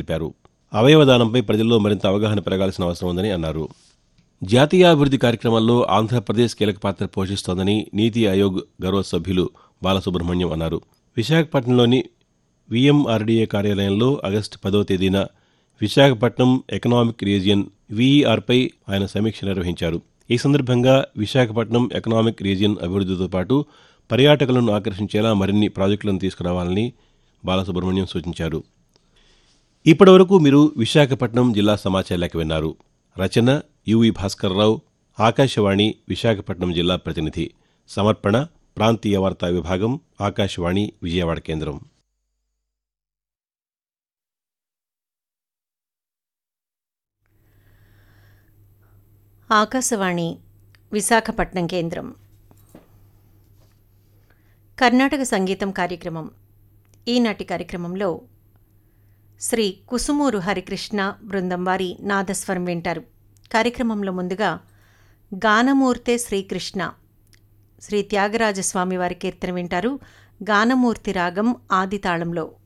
తెలిపారు అవయవదానంపై ప్రజల్లో మరింత అవగాహన పెరగాల్సిన అవసరం ఉందని అన్నారు జాతీయాభివృద్ది కార్యక్రమాల్లో ఆంధ్రప్రదేశ్ కీలక పాత్ర పోషిస్తోందని నీతి ఆయోగ్ గౌరవ సభ్యులు బాలసుబ్రహ్మణ్యం అన్నారు విశాఖపట్నంలోని విఎంఆర్డీఏ కార్యాలయంలో ఆగస్టు పదవ తేదీన విశాఖపట్నం ఎకనామిక్ రీజియన్ వీఈఆర్పై ఆయన సమీక్ష నిర్వహించారు ఈ సందర్భంగా విశాఖపట్నం ఎకనామిక్ రీజియన్ అభివృద్దితో పాటు పర్యాటకులను ఆకర్షించేలా మరిన్ని ప్రాజెక్టులను తీసుకురావాలని బాలసుబ్రహ్మణ్యం సూచించారు ఇప్పటివరకు మీరు విశాఖపట్నం జిల్లా సమాచార లేఖ విన్నారు రచన యువి భాస్కర్రావు ఆకాశవాణి విశాఖపట్నం జిల్లా ప్రతినిధి సమర్పణ ప్రాంతీయ వార్తా విభాగం ఆకాశవాణి విజయవాడ కేంద్రం ఆకాశవాణి విశాఖపట్నం కేంద్రం కర్ణాటక సంగీతం కార్యక్రమం ఈనాటి కార్యక్రమంలో శ్రీ కుసుమూరు హరికృష్ణ బృందం వారి నాదస్వరం వింటారు కార్యక్రమంలో ముందుగా గానమూర్తే శ్రీకృష్ణ శ్రీ త్యాగరాజస్వామి వారి కీర్తన వింటారు గానమూర్తి రాగం ఆది తాళంలో